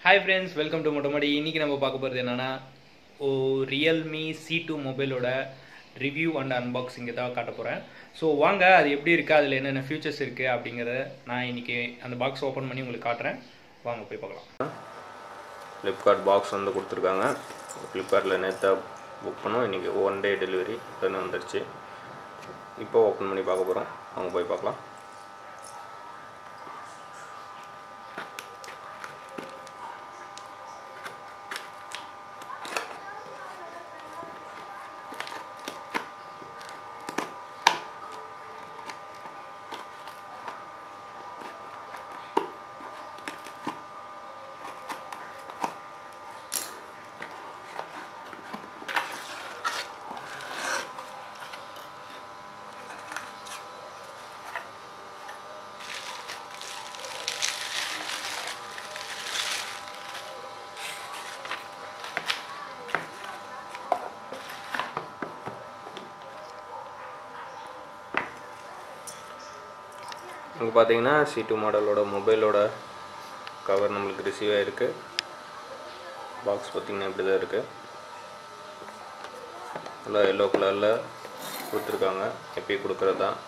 hi friends welcome to Mottamadi இன்றைக்கி நம்ம பார்க்க போகிறது என்னென்னா ஓ ரியல்மி சி டூ மொபைலோட ரிவ்யூ அண்ட் அன்பாக்சிங்கை தான் காட்ட போகிறேன் ஸோ வாங்க அது எப்படி இருக்குது அதில் என்னென்ன ஃபியூச்சர்ஸ் இருக்குது அப்படிங்கிறத நான் இன்றைக்கி அந்த பாக்ஸ் ஓப்பன் பண்ணி உங்களுக்கு காட்டுறேன் வாங்க போய் பார்க்கலாம் ஃப்ளிப்கார்ட் பாக்ஸ் வந்து கொடுத்துருக்காங்க ஃப்ளிப்கார்ட்டில் நேற்று புக் பண்ணோம் இன்றைக்கி ஒன் டே டெலிவரி உடனே வந்துருச்சு இப்போ ஓப்பன் பண்ணி பார்க்க போகிறோம் அவங்க போய் பார்க்கலாம் இங்கே பார்த்தீங்கன்னா சி டூ மாடலோட மொபைலோட கவர் நம்மளுக்கு ரிசீவ் ஆகிருக்கு பாக்ஸ் பார்த்திங்கன்னா இப்படி தான் இருக்குது நல்லா எல்லோ கலரில் கொடுத்துருக்காங்க எப்பயும் கொடுக்குறது தான்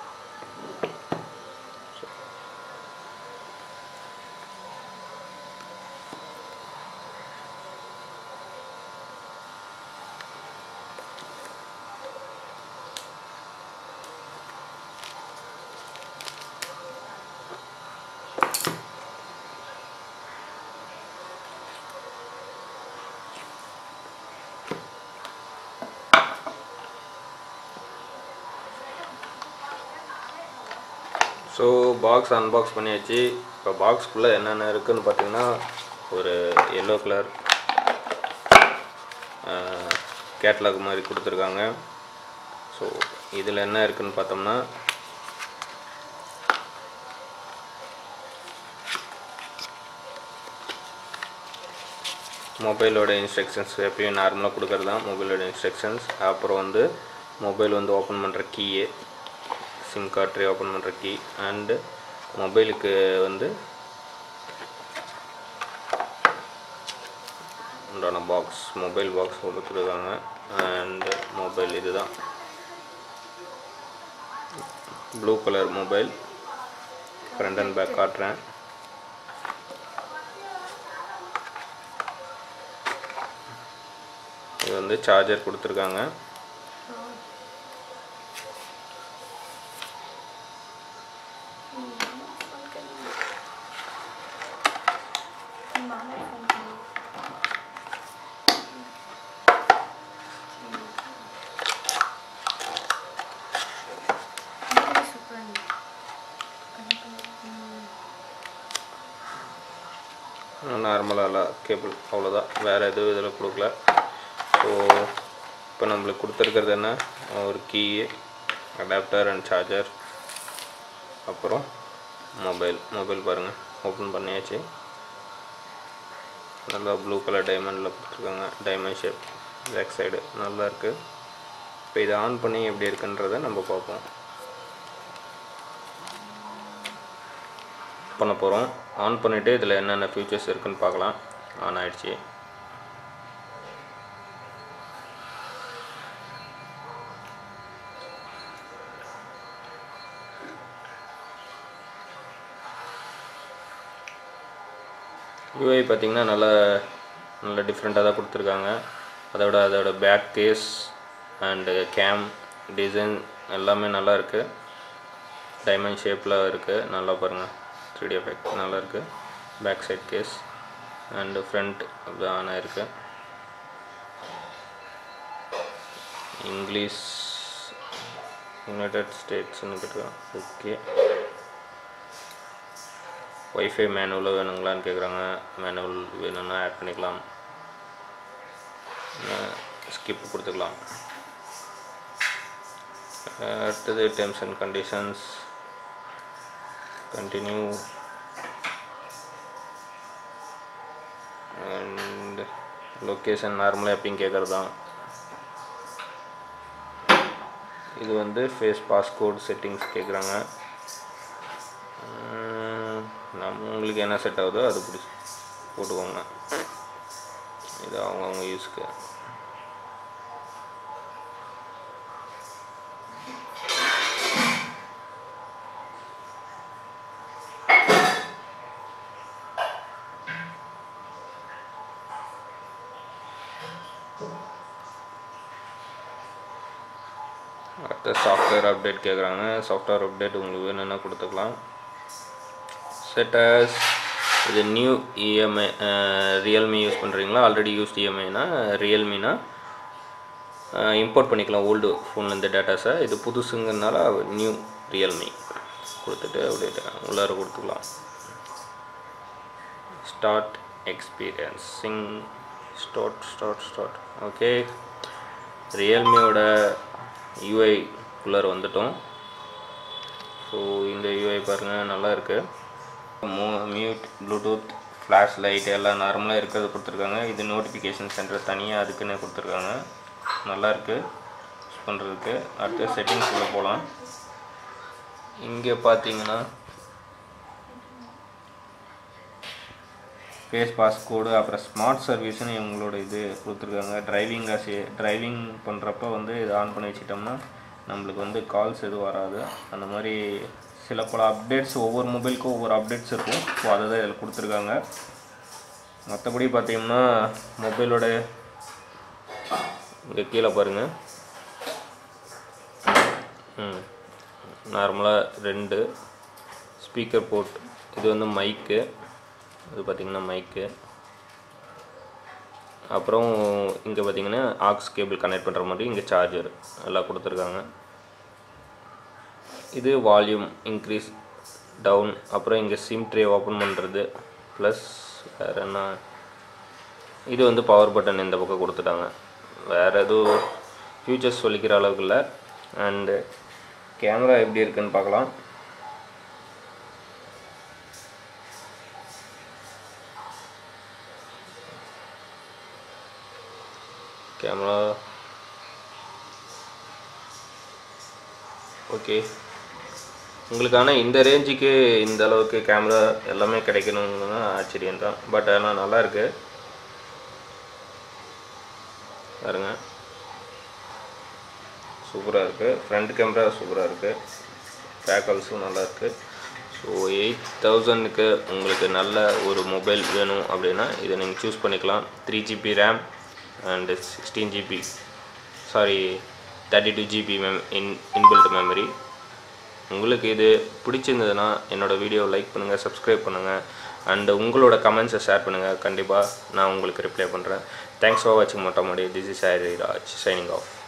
ஸோ பாக்ஸ் அன்பாக்ஸ் பண்ணியாச்சு இப்போ பாக்ஸ்குள்ளே என்னென்ன இருக்குதுன்னு பார்த்தீங்கன்னா ஒரு எல்லோ கலர் கேட்லாக் மாதிரி கொடுத்துருக்காங்க ஸோ இதில் என்ன இருக்குதுன்னு பார்த்தோம்னா மொபைலோட இன்ஸ்ட்ரக்ஷன்ஸ் எப்பயும் நார்மலாக கொடுக்குறது தான் மொபைலோட இன்ஸ்ட்ரக்ஷன்ஸ் அப்புறம் வந்து மொபைல் வந்து ஓப்பன் பண்ணுற கீயே சிம் கார்ட் ட்ரே ஓப்பன் பண்ணுற கீ அண்டு மொபைலுக்கு வந்து உண்டான பாக்ஸ் மொபைல் பாக்ஸ் கொடுத்துருக்காங்க அண்டு மொபைல் இதுதான் blue colour mobile front and back காட்டுறேன் இது வந்து சார்ஜர் கொடுத்துருக்காங்க நார்மலாக கேபிள் அவ்வளோதான் வேறு எதுவும் இதில் கொடுக்கல ஸோ இப்போ நம்மளுக்கு கொடுத்துருக்கிறது என்ன ஒரு கீ அடாப்டர் அண்ட் சார்ஜர் அப்புறம் மொபைல் மொபைல் பாருங்கள் ஓப்பன் பண்ணியாச்சு நல்லா ப்ளூ கலர் டைமண்டில் கொடுத்துருக்காங்க டைமண்ட் ஷேப் பேக் சைடு நல்லா இருக்குது இப்போ இதை ஆன் பண்ணி எப்படி இருக்குன்றதை நம்ம பார்ப்போம் பண்ண போகிறோம் ஆன் பண்ணிவிட்டு இதில் என்னென்ன ஃபியூச்சர்ஸ் இருக்குன்னு பார்க்கலாம் ஆன் ஆயிடுச்சு யூஐ பார்த்திங்கன்னா நல்ல நல்ல டிஃப்ரெண்ட்டாக தான் கொடுத்துருக்காங்க அதோட அதோட back case and cam design எல்லாமே நல்லா இருக்குது டைமண்ட் ஷேப்பில் இருக்குது நல்லா பாருங்கள் த்ரீ டி எஃபெக்ட் நல்லா இருக்குது back side case and front அப்படி ஆன் ஆயிருக்கு இங்கிலீஷ் யுனைடெட் ஸ்டேட்ஸ்னு கேட்டுருக்கான் ஓகே ஒய்ஃபை மேனுவலில் வேணுங்களான்னு கேட்குறாங்க மேனுவல் வேணும்னா ஆட் பண்ணிக்கலாம் ஸ்கிப் கொடுத்துக்கலாம் அடுத்தது terms and conditions continue and location நார்மலாக எப்பயும் கேட்குறது தான் இது வந்து ஃபேஸ் பாஸ்கோட் செட்டிங்ஸ் கேட்குறாங்க நம்ம உங்களுக்கு என்ன செட் ஆகுதோ அது பிடிச்சி போட்டுக்கோங்க இது அவங்கவுங்க யூஸ்க்கு அடுத்த சாஃப்ட்வேர் அப்டேட் கேட்குறாங்க சாஃப்ட்வேர் அப்டேட் உங்களுக்கு வேணும்னா கொடுத்துக்கலாம் செட்டஸ் இது நியூ இஎம்ஐ ரியல்மி யூஸ் பண்ணுறீங்களா ஆல்ரெடி யூஸ்ட் இஎம்ஐனா ரியல்மினா இம்போர்ட் பண்ணிக்கலாம் ஓல்டு ஃபோன்லேருந்து டேட்டாஸை இது புதுசுங்கிறதுனால நியூ ரியல்மி கொடுத்துட்டு அப்படியே உள்ளார கொடுத்துக்கலாம் start experiencing start start start okay ரியல்மியோட யூஐ குள்ளர் வந்துட்டோம் ஸோ இந்த யூஐ பாருங்கள் நல்லா இருக்குது மூ மியூட் ப்ளூடூத் ஃப்ளாஷ் லைட் எல்லாம் நார்மலாக இருக்கிறது கொடுத்துருக்காங்க இது நோட்டிஃபிகேஷன் சென்டர் தனியாக அதுக்குன்னு கொடுத்துருக்காங்க நல்லா இருக்குது யூஸ் பண்ணுறதுக்கு அடுத்து செட்டிங்ஸில் போகலாம் இங்கே பார்த்தீங்கன்னா ஃபேஸ் பாஸ்கோடு அப்புறம் ஸ்மார்ட் சர்வீஸ்னு இவங்களோட இது கொடுத்துருக்காங்க டிரைவிங் அசி டிரைவிங் பண்ணுறப்ப வந்து இது ஆன் பண்ணி வச்சிட்டோம்னா நம்மளுக்கு வந்து கால்ஸ் எதுவும் வராது அந்த மாதிரி சில பல அப்டேட்ஸ் ஒவ்வொரு மொபைலுக்கும் ஒவ்வொரு அப்டேட்ஸ் இருக்கும் ஸோ அதை தான் இதில் கொடுத்துருக்காங்க மற்றபடி பார்த்தீங்கன்னா மொபைலோட இங்கே கீழே பாருங்கள் ம் நார்மலாக ரெண்டு ஸ்பீக்கர் போர்ட் இது வந்து மைக்கு இது பார்த்திங்கன்னா மைக்கு அப்புறம் இங்கே பார்த்தீங்கன்னா ஆக்ஸ் கேபிள் கனெக்ட் பண்ணுற மாதிரி இங்கே சார்ஜர் எல்லாம் கொடுத்துருக்காங்க இது வால்யூம் இன்க்ரீஸ் டவுன் அப்புறம் இங்கே சிம் ட்ரே ஓப்பன் பண்ணுறது ப்ளஸ் வேறு என்ன இது வந்து பவர் பட்டன் இந்த பக்கம் கொடுத்துட்டாங்க வேறு எதுவும் ஃபியூச்சர்ஸ் சொல்லிக்கிற அளவுக்கு இல்லை அண்டு கேமரா எப்படி இருக்குன்னு பார்க்கலாம் கேமரா ஓகே உங்களுக்கான இந்த ரேஞ்சுக்கு இந்த அளவுக்கு கேமரா எல்லாமே கிடைக்கணும்னு ஆச்சரியம் தான் பட் ஆனால் நல்லா இருக்கு பாருங்க சூப்பராக இருக்குது ஃப்ரண்ட் கேமரா சூப்பராக இருக்குது பேக் ஆல்ஸும் நல்லா இருக்குது ஸோ எயிட் தௌசண்ட்க்கு உங்களுக்கு நல்ல ஒரு மொபைல் வேணும் அப்படின்னா இதை நீங்கள் சூஸ் பண்ணிக்கலாம் three GB RAM and sixteen GB sorry thirty two GB mem in inbuilt memory உங்களுக்கு இது பிடிச்சிருந்ததுன்னா என்னோடய வீடியோ லைக் பண்ணுங்கள் சப்ஸ்கிரைப் பண்ணுங்கள் அண்டு உங்களோட கமெண்ட்ஸை ஷேர் பண்ணுங்கள் கண்டிப்பாக நான் உங்களுக்கு ரிப்ளை பண்ணுறேன் தேங்க்ஸ் ஃபார் வாட்சிங் Mottai Madi this is Raj signing of